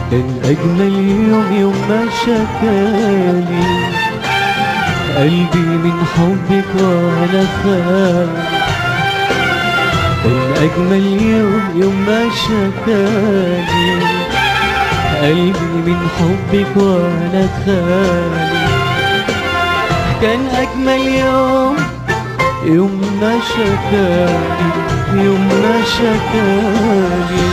كان أجمل يوم يوم ما شكالي قلبي من حبك وأنا خالي كان أجمل يوم يوم ما شكالي قلبي من حبك وأنا خالي كان أجمل يوم يوم ما شكالي يوم ما شكالي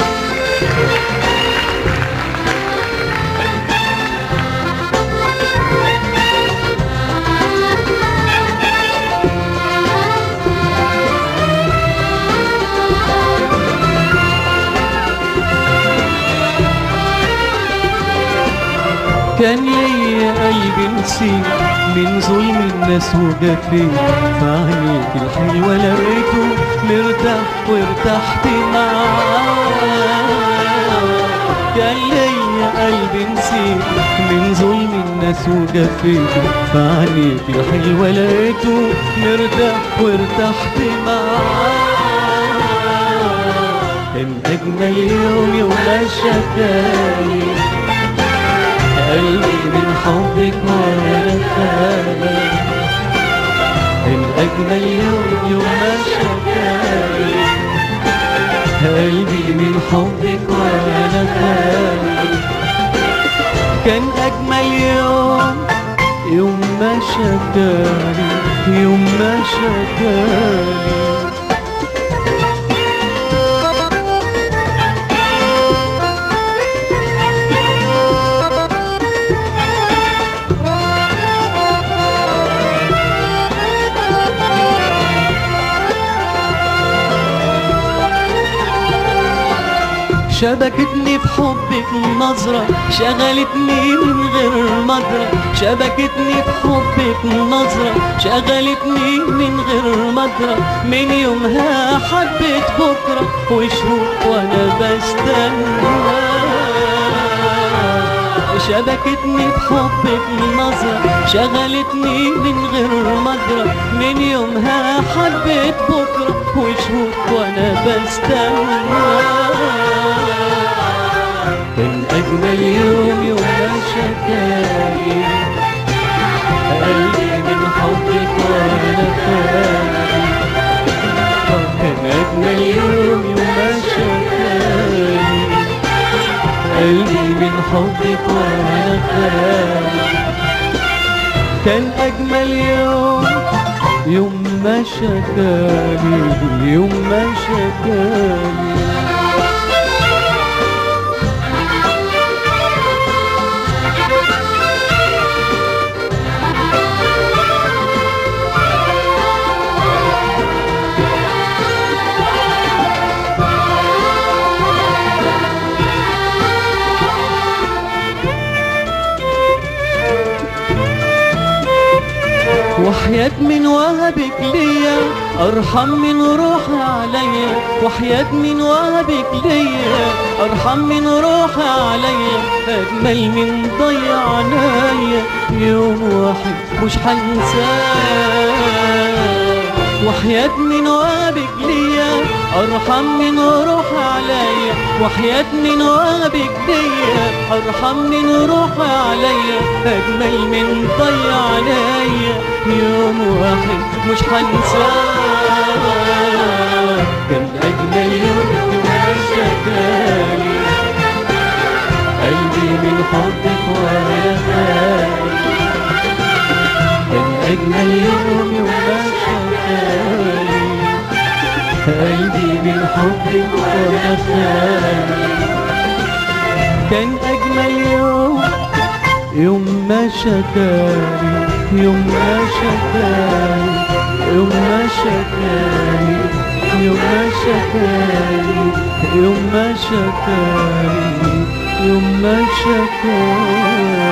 كان ليا قلبي نسيت من ظلم الناس وجفيت فعينيك الحلوة لقيته مرتاح وارتحت معاه كان ليا قلبي نسيت من ظلم الناس وجفيت فعينيك الحلوة لقيته مرتاح وارتحت معاه كان أجمل يوم يوم ما شكالي قلبي من حبك وانا خالي الأجمل يوم يوم ما شكالي قلبي من حبك وانا خالي كان أجمل يوم يوم ما شكالي يوم ما شكالي شبكتني في حبك نظرة شغلتني من غير مدرة شبكتني في حبك نظرة شغلتني من غير مدرة من يومها حبيت بكرة وشوق وانا بستنى شبكتني بحبك نظرة شغلتني من غير مدرة من يومها حبيت بكرة وشوق وانا بستنى كان أجمل يوم يوم ما شكالي قلبي من حبك وانا خالي كان أجمل يوم يوم ما شكالي قلبي من حبك وانا خالي كان اجمل يوم يوم ما شكالي يوم ما شكالي وحياة من وهبك ليا أرحم من روحي عليا وحياة من وهبك ليا أرحم من روحي عليا أجمل من ضيع عنايا يوم واحد مش هنساه وحياة من وهبك ليا أرحم من روحي عليا وحياة من وهبك ليا أرحم من روحي عليا أجمل من ضيع عليا يوم واحد مش هنساه كان أجمل يوم ما شكالي قلبي من حبك وأنا خالي كان أجمل يوم يوم ما شكالي قلبي من حبك وأنا خالي كان أجمل يوم يوم ما شكالي يوم ما شكالي يوم ما شكالي يوم ما شكالي يوم ما شكالي يوم ما شكالي